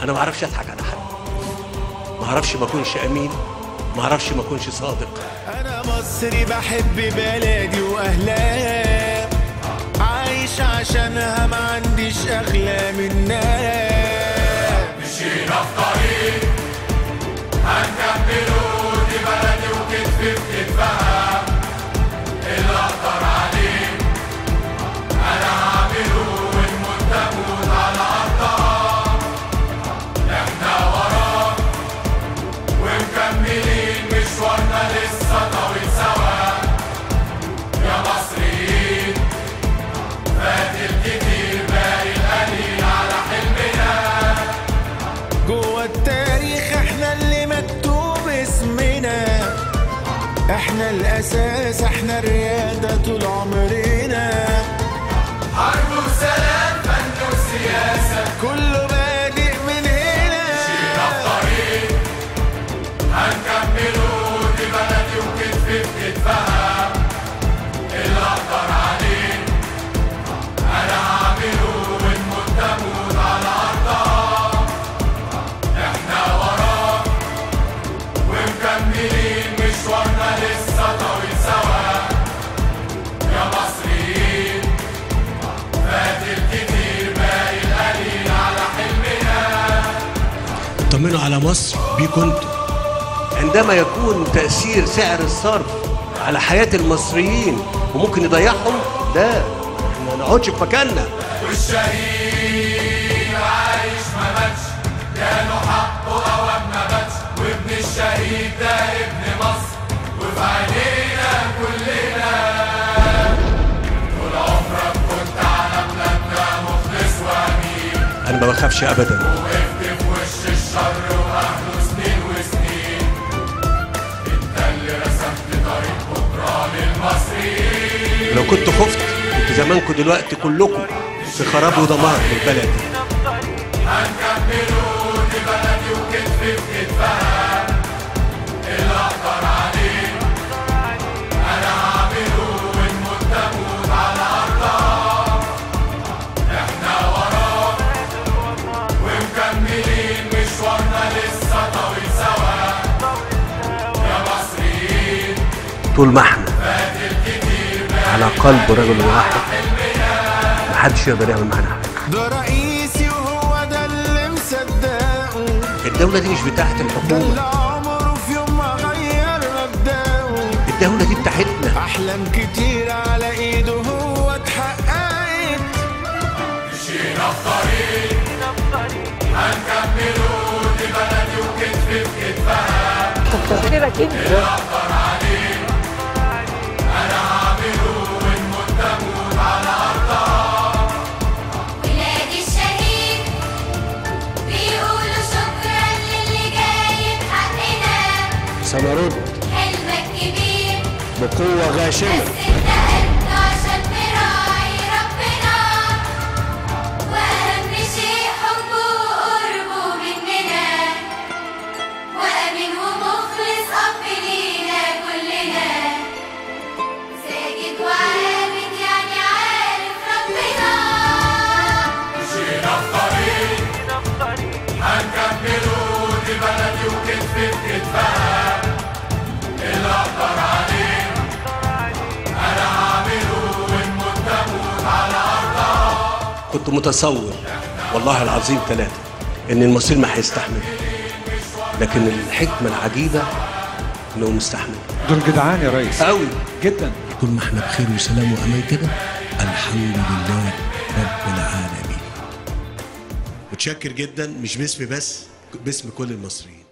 انا ما اعرفش اضحك على حد ما اعرفش ما اكونش امين ما اعرفش ما اكونش صادق انا مصري بحب بلدي واهلها عايش عشانها ما عنديش اغلى منها مشينا في طريق هنكمله دي بلدي وكتفي في كتفها اللي اقدر عليه انا هعمله ونموت تموت على ارضها احنا وراه ومكملين مشوارنا لسه طويل سوا يا مصريين فات الكتير باقي القليل على حلمنا جوه التاريخ احنا اللي مكتوب اسمنا احنا الاساس احنا الرياده طول عمرنا حرب وسلام فن وسياسة كله بادئ من هنا مشينا في طريق هنكمله دي بلدي وكتفي في كتفها اللي اقدر عليه انا هعمله ونموت تموت على ارضها احنا وراه ومكملين مشوارنا لسه طويل سوا يا مصريين فات الكتير باقي القليل على حلمنا طمنوا على مصر بيكم انتوا عندما يكون تأثير سعر الصرف على حياة المصريين وممكن يضيعهم ده احنا ما نقعدش في مكاننا والشهيد عايش ما ماتش جاله حقه اوام ما باتش وابن الشهيد ده ابن مصر وفي عينينا كلنا طول عمرك كنت على بلادنا مخلص وامين انا ما بخافش ابدا وقفت في وش الشر واهله سنين وسنين انت اللي رسمت طريق بكره للمصريين لو كنت خفت كنت زمانكم دلوقتي كلكم في خراب ودمار للبلد دي هنكمله دي بلدي وكتفي في كتفها اللي اقدر عليه انا هعمله ونموت تموت على ارضها احنا وراه ومكملين مشوارنا لسه طويل سوا يا مصريين طول ما احنا فات الكتير على قلب رجل واحد محدش يقدر يعمل معانا حاجه ده رئيسي وهو ده اللي مصدقه الدولة دي مش بتاعت ده اللي الحكومة عمره في يوم ما غير مبدأه الدولة دي بتاعتنا احلام كتير على ايده هو اتحققت مشينا في طريق هنكمله دي بلدي وكتفي في كتفها اللي اقدر عليه انا هعمله ونموت تموت على ارضها ولاد الشهيد بيقولوا شكرا للي جاي بحقنا سنرد حلمك كبير بقوة غاشمة بس انت قد عشان مراعي ربنا واهم شيء حبه وقربه مننا وامين ومخلص اب لينا كلنا ساجد وعابد يعني عارف ربنا مشينا في طريق هنكمله دي بلدي وكتفي في كتفها اللي اقدر عليه انا هعمله ونموت تموت على ارضها كنت متصور والله العظيم ثلاثة إن المصير ما هيستحمل لكن الحكمة العجيبة إنه مستحمل دول جدعان يا ريس قوي جدا طول ما احنا بخير وسلام وأمان كده الحمد لله رب العالمين متشكر جدا مش باسمي بس باسم كل المصريين